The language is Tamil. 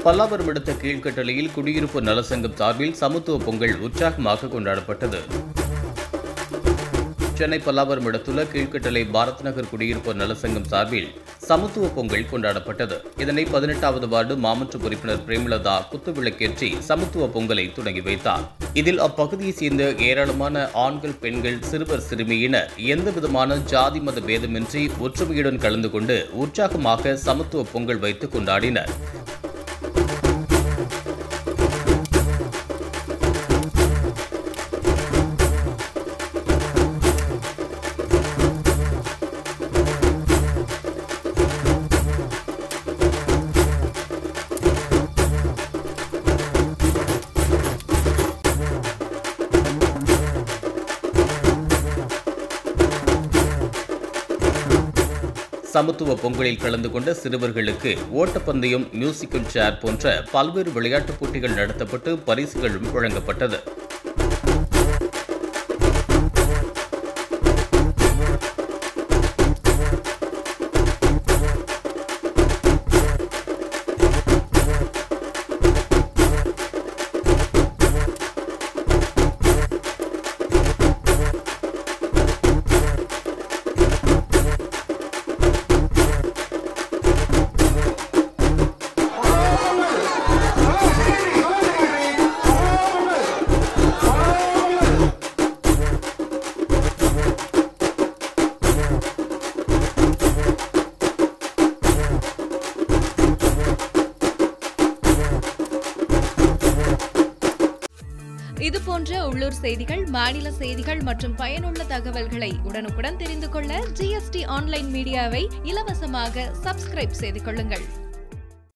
பல்லாவரம் அடுத்த கீழ்கட்டளையில் குடியிருப்பு நலசங்கம் சார்பில் சமத்துவ பொங்கல் உற்சாகமாக கொண்டாடப்பட்டது சென்னை பல்லாவரம் இடத்துள்ள கீழ்கட்டளை பாரத் நகர் குடியிருப்பு நலசங்கம் சார்பில் சமத்துவ பொங்கல் கொண்டாடப்பட்டது இதனை பதினெட்டாவது வார்டு மாமன்ற உறுப்பினர் பிரேமலதா குத்துவிளக்கேற்றி சமத்துவ பொங்கலை தொடங்கி வைத்தார் இதில் அப்பகுதியைச் சேர்ந்த ஏராளமான ஆண்கள் பெண்கள் சிறுவர் சிறுமியினர் எந்தவிதமான ஜாதி மத பேதமின்றி ஒற்றுமையுடன் கலந்து கொண்டு உற்சாகமாக சமத்துவ பொங்கல் வைத்து கொண்டாடினர் சமத்துவ பொங்கலில் கலந்து கொண்ட சிறுவர்களுக்கு ஓட்டப்பந்தயம் மியூசிக்கல் சேர் போன்ற பல்வேறு விளையாட்டுப் போட்டிகள் நடத்தப்பட்டு பரிசுகளும் வழங்கப்பட்டது இது போன்ற உள்ளூர் செய்திகள் மாநில செய்திகள் மற்றும் பயனுள்ள தகவல்களை உடனுக்குடன் தெரிந்து கொள்ள ஜிஎஸ்டி ஆன்லைன் மீடியாவை இலவசமாக சப்ஸ்கிரைப் செய்து கொள்ளுங்கள்